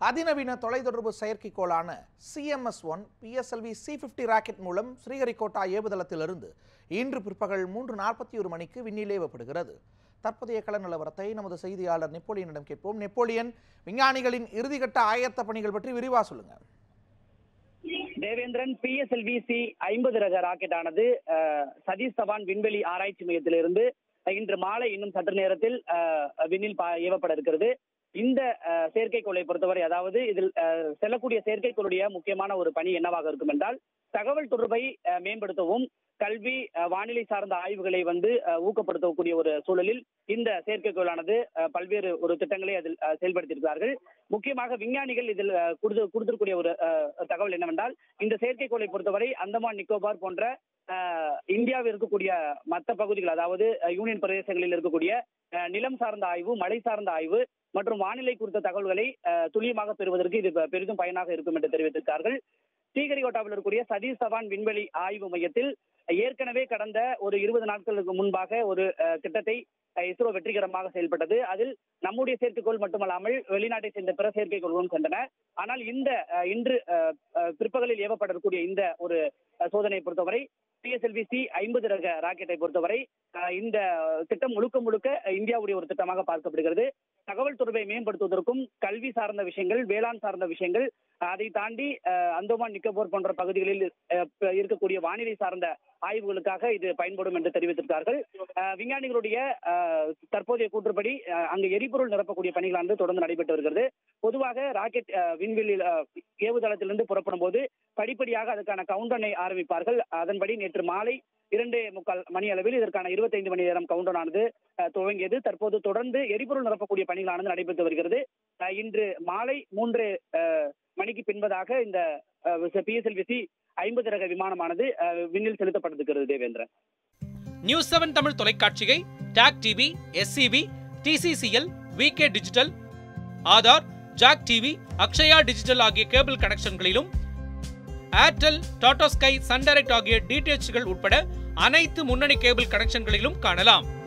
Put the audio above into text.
அதிநவீன தொலைத்தொடர்பு செயற்கைக்கோளான CMS one PSLV C fifty rocket மூலம் ஸ்ரீஹரிகோட்டா ஏவுதளத்திலிருந்து இன்று பிற்பகல் மூன்று நாற்பத்தி ஒரு மணிக்கு விண்ணில் ஏவப்படுகிறது தற்போதைய கள நிலவரத்தை நமது செய்தியாளர் நெப்போலியனிடம் கேட்போம் நெப்போலியன் விஞ்ஞானிகளின் இறுதிக்கட்ட ஆயத்த பணிகள் பற்றி விரிவா சொல்லுங்க தேவேந்திரன் பிஎஸ்எல்வி சி ஐம்பது ரக ராக்கெட் ஆனது அஹ், சதீஷ் தவான் விண்வெளி ஆராய்ச்சி மையத்திலிருந்து இன்று மாலை இன்னும் சற்று நேரத்தில் அஹ், விண்ணில் பா- ஏவப்பட இருக்கிறது இந்த அஹ், செயற்கைக்கோளை பொறுத்தவரை அதாவது இதில் அஹ், செல்லக்கூடிய செயற்கைக்கோளுடைய முக்கியமான ஒரு பணி என்னவாக இருக்கும் என்றால் தகவல் தொடர்பை அஹ், மேம்படுத்தவும் கல்வி அஹ், வானிலை சார்ந்த ஆய்வுகளை வந்து அஹ், ஊக்கப்படுத்தக்கூடிய ஒரு சூழலில் இந்த செயற்கைக்கோளானது அஹ், பல்வேறு ஒரு திட்டங்களை அதில் அஹ், செயல்படுத்தியிருக்கிறார்கள் முக்கியமாக விஞ்ஞானிகள் இதில் அஹ், கொடுத்து கொடுத்திருக்கூடிய ஒரு அஹ், தகவல் என்னவென்றால் இந்த செயற்கைக்கோளை பொறுத்தவரை அந்தமான் நிக்கோபார் போன்ற அஹ், இந்தியாவில் இருக்கக்கூடிய மற்ற பகுதிகள் அதாவது அஹ், யூனியன் பிரதேசங்களில் இருக்கக்கூடிய அஹ், நிலம் சார்ந்த ஆய்வு மழை சார்ந்த ஆய்வு மற்றும் வானிலை குறித்த தகவல்களை அஹ், துல்லியமாக பெறுவதற்கு இது பெ- பெரிதும் பயனாக இருக்கும் என்று தெரிவித்திருக்கிறார்கள் ஸ்ரீஹரிகோட்டாவில் இருக்கக்கூடிய சதீஷ் தவான் விண்வெளி ஆய்வு மையத்தில் ஏற்கனவே கடந்த ஒரு இருபது நாட்களுக்கு முன்பாக ஒரு அஹ், திட்டத்தை அஹ், இஸ்ரோ வெற்றிகரமாக செயல்பட்டது அதில் நம்முடைய செயற்கைக்கோள் மட்டுமல்லாமல் வெளிநாட்டை சேர்ந்த பிற செயற்கைக்கோள்களும் சென்றன ஆனால் இந்த அஹ், இன்று அஹ், அஹ், பிற்பகலில் ஏவப்படக்கூடிய இந்த ஒரு அஹ், சோதனையை பொறுத்தவரை பிஎஸ்எல்வி சி ஐம்பது ரக ராக்கெட்டை பொறுத்தவரை அஹ், இந்த திட்டம் முழுக்க முழுக்க இந்தியாவுடைய ஒரு திட்டமாக பார்க்கப்படுகிறது தகவல் தொடர்பை மேம்படுத்துவதற்கும் கல்வி சார்ந்த விஷயங்கள் வேளாண் சார்ந்த விஷயங்கள் அதை தாண்டி அஹ், அந்தமான் நிக்கோபர் போன்ற பகுதிகளில் அஹ், ப- இருக்கக்கூடிய வானிலை சார்ந்த ஆய்வுகளுக்காக இது பயன்படும் என்று தெரிவித்திருக்கிறார்கள் அஹ், விஞ்ஞானிகளுடைய அஹ், தற்போதைய கூற்றுப்படி அஹ், அங்கு எரிபொருள் நிரப்பக்கூடிய பணிகளானது தொடர்ந்து நடைபெற்று வருகிறது பொதுவாக ராக்கெட் அஹ், விண்வெளியில் அஹ், ஏவுதளத்திலிருந்து புறப்படும் போது படிப்படியாக அதற்கான கவுண்டனை ஆரம்பிப்பார்கள் அதன்படி நேற்று மாலை இரண்டே முக்கால் மணி அளவில் இதற்கான இருபத்தைந்து மணி நேரம் கவுண்டவுன் ஆனது அஹ், துவங்கியது தற்போது தொடர்ந்து எரிபொருள் நிரப்பக்கூடிய பணிகளானது நடைபெற்று வருகிறது அஹ், இன்று மாலை மூன்று அஹ், மணிக்கு பின்பதாக இந்த பிஎஸ்எல்விசி ஐம்பது ரக விமானமானது அஹ், விண்ணில் செலுத்தப்பட்டிருக்கிறது தேவேந்திரன் நியூஸ் செவன் தமிழ் தொலைக்காட்சியை TAC TV SCV TCCL VK digital Aadhaar Jack TV Akshaya digital ஆகிய கேபிள் கனெக்ஷன்களிலும் Airtel Tata Sky Sun Direct ஆகிய டிடிஎச்கள் உட்பட அனைத்து முன்னணி கேபிள் கனெக்ஷன்களிலும் காணலாம்